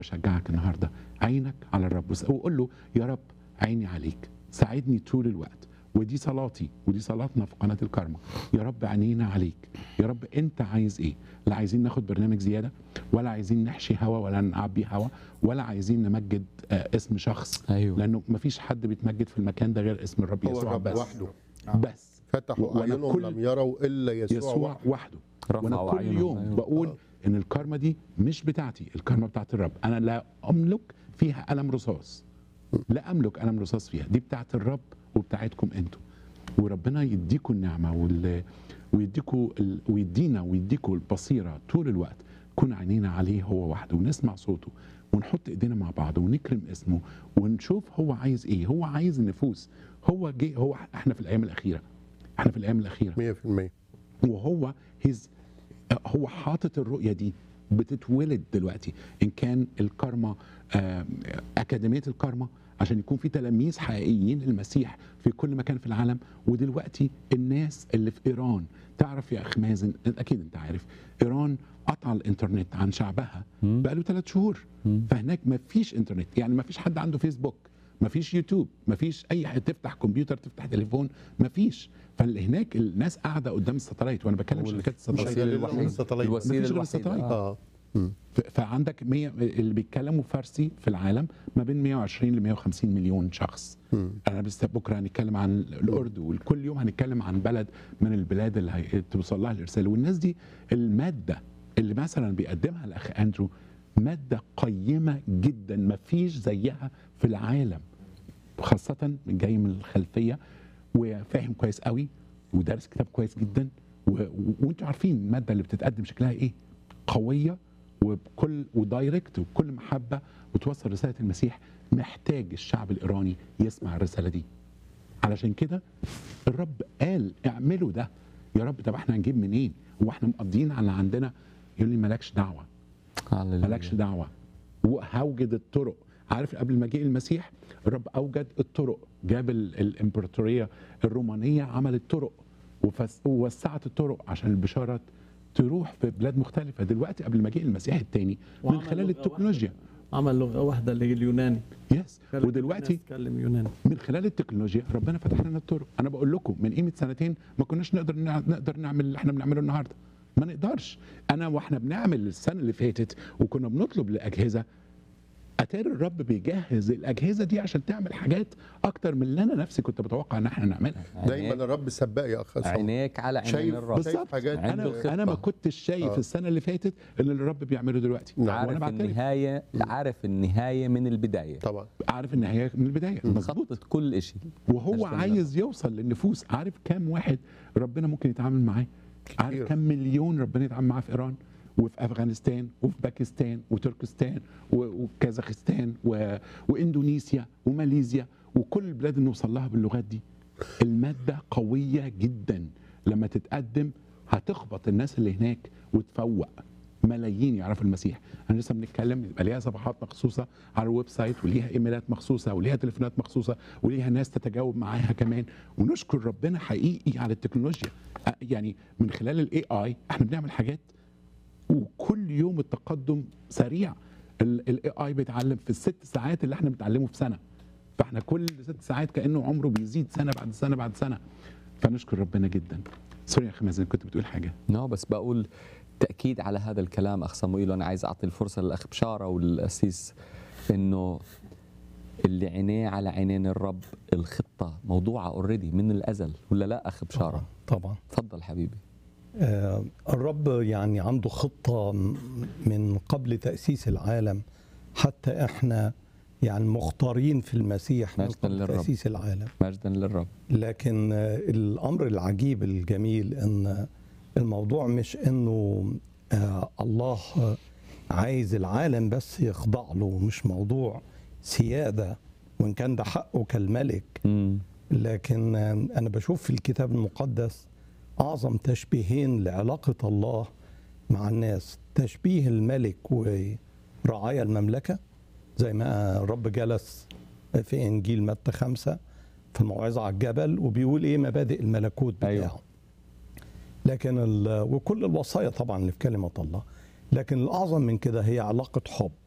بشجعك النهارده عينك على الرب وس- وقول له يا رب عيني عليك ساعدني طول الوقت ودي صلاتي ودي صلاتنا في قناه الكرمة يا رب عينينا عليك يا رب انت عايز ايه لا عايزين ناخد برنامج زياده ولا عايزين نحشي هوا ولا نعبي هوا ولا عايزين نمجد آه، اسم شخص ايوه لانه مفيش حد بيتمجد في المكان ده غير اسم الرب هو يسوع الرب بس وحده بس فتحوا وأنا اعينهم كل- لم يروا الا يسوع, يسوع وحده وحده وانا رفعوا كل أعينهم. يوم أيوة. بقول آه. ان الكارما دي مش بتاعتي الكارما بتاعت الرب انا لا املك فيها قلم رصاص لا املك قلم رصاص فيها دي بتاعت الرب وبتاعتكم انتوا وربنا يديكم النعمه وال... ويديكم ال... ويدينا ويديكم البصيره طول الوقت كون عينينا عليه هو وحده ونسمع صوته ونحط ايدينا مع بعض ونكرم اسمه ونشوف هو عايز ايه هو عايز النفوس هو جه هو احنا في الايام الاخيره احنا في الايام الاخيره 100% وهو هيز هو حاطط الرؤيه دي بتتولد دلوقتي ان كان الكارما آه، اكاديميه الكارما عشان يكون في تلاميذ حقيقيين للمسيح في كل مكان في العالم ودلوقتي الناس اللي في ايران تعرف يا اخ مازن اكيد انت عارف ايران قطع الانترنت عن شعبها مم. بقاله ثلاث شهور مم. فهناك ما فيش انترنت يعني ما فيش حد عنده فيسبوك ما فيش يوتيوب ما فيش اي حد تفتح كمبيوتر تفتح تليفون ما فيش فهناك الناس قاعده قدام الساتلايت وانا بتكلم شركات الساتلايت الوسيله الوحيدة. الوحيده الساتلايت الوسيله مفيش غير الوحيده الستايل. آه. اه مم. ف- فعندك 100 اللي بيتكلموا فارسي في العالم ما بين 120 ل 150 مليون شخص مم. انا لسه بكره هنتكلم عن الاردن وكل يوم هنتكلم عن بلد من البلاد اللي هي- توصل لها الارسال والناس دي الماده اللي مثلا بيقدمها الاخ اندرو ماده قيمه جدا ما فيش زيها في العالم خاصه جاي من الخلفيه وفاهم كويس قوي ودارس كتاب كويس جدا و... و... وانتوا عارفين الماده اللي بتتقدم شكلها ايه قويه وبكل ودايركت وبكل محبه وتوصل رساله المسيح محتاج الشعب الايراني يسمع الرساله دي علشان كده الرب قال اعملوا ده يا رب طب احنا هنجيب منين هو احنا مقضيين على اللي عندنا يقول لي مالكش دعوه هللويا. مالكش دعوه وهوجد الطرق عارف قبل مجيء المسيح الرب اوجد الطرق جاب ال- الامبراطوريه الرومانيه عملت طرق وفس- ووسعت الطرق عشان البشاره تروح في بلاد مختلفه دلوقتي قبل مجيء المسيح الثاني من وعمل خلال لغة التكنولوجيا عمل لغه واحده اللي هي اليوناني يس خلت ودلوقتي الناس تتكلم يوناني من خلال التكنولوجيا ربنا فتح لنا الطرق انا بقول لكم من قيمه سنتين ما كناش نقدر نع- نقدر نعمل اللي احنا بنعمله النهارده ما نقدرش انا واحنا بنعمل السنه اللي فاتت وكنا بنطلب الاجهزه اتاري الرب بيجهز الاجهزه دي عشان تعمل حاجات اكتر من اللي انا نفسي كنت بتوقع ان احنا نعملها دايما عينيك- الرب سباق يا اخ عصام. عينيك على عينين شايف الرب شايف بالظبط. حاجات عنده انا انا ما خطة. كنتش شايف آه. السنه اللي فاتت اللي الرب بيعمله دلوقتي نعم. وانا عارف بعترف النهايه عارف النهايه من البدايه طبعا عارف ان هي من البدايه مظبوط خطط كل شيء وهو عشان عايز يوصل للنفوس عارف كام واحد ربنا ممكن يتعامل معاه عارف كتير. كام مليون ربنا يتعامل معاه في ايران وفي افغانستان وفي باكستان وتركستان و- وكازاخستان و... واندونيسيا وماليزيا وكل البلاد اللي نوصل لها باللغات دي الماده قويه جدا لما تتقدم هتخبط الناس اللي هناك وتفوق ملايين يعرفوا المسيح انا لسه بنتكلم يبقى ليها صفحات مخصوصه على الويب سايت وليها ايميلات مخصوصه وليها تليفونات مخصوصه وليها ناس تتجاوب معاها كمان ونشكر ربنا حقيقي على التكنولوجيا أ- يعني من خلال الاي اي احنا بنعمل حاجات وكل يوم التقدم سريع الاي اي بيتعلم في الست ساعات اللي احنا بنتعلمه في سنه فاحنا كل ست ساعات كانه عمره بيزيد سنه بعد سنه بعد سنه فنشكر ربنا جدا سوري يا اخي مازن كنت بتقول حاجه نو بس بقول تاكيد على هذا الكلام اخ صموئيل وانا عايز اعطي الفرصه للاخ بشاره والاسيس انه اللي عينيه على عينين الرب الخطه موضوعه اوريدي من الازل ولا لا اخ بشاره طبعا تفضل حبيبي آه، الرب يعني عنده خطة م- من قبل تأسيس العالم حتى احنا يعني مختارين في المسيح من مجداً قبل للرب. تأسيس العالم مجدا للرب لكن آه، الأمر العجيب الجميل أن الموضوع مش أنه آه، الله آه، عايز العالم بس يخضع له مش موضوع سيادة وإن كان ده حقه كالملك مم. لكن أنا بشوف في الكتاب المقدس أعظم تشبيهين لعلاقة الله مع الناس تشبيه الملك ورعايا المملكة زي ما الرب جلس في إنجيل متى خمسة في الموعظة على الجبل وبيقول إيه مبادئ الملكوت بتاعه أيوه. لكن ال- وكل الوصايا طبعا اللي في كلمة الله لكن الأعظم من كده هي علاقة حب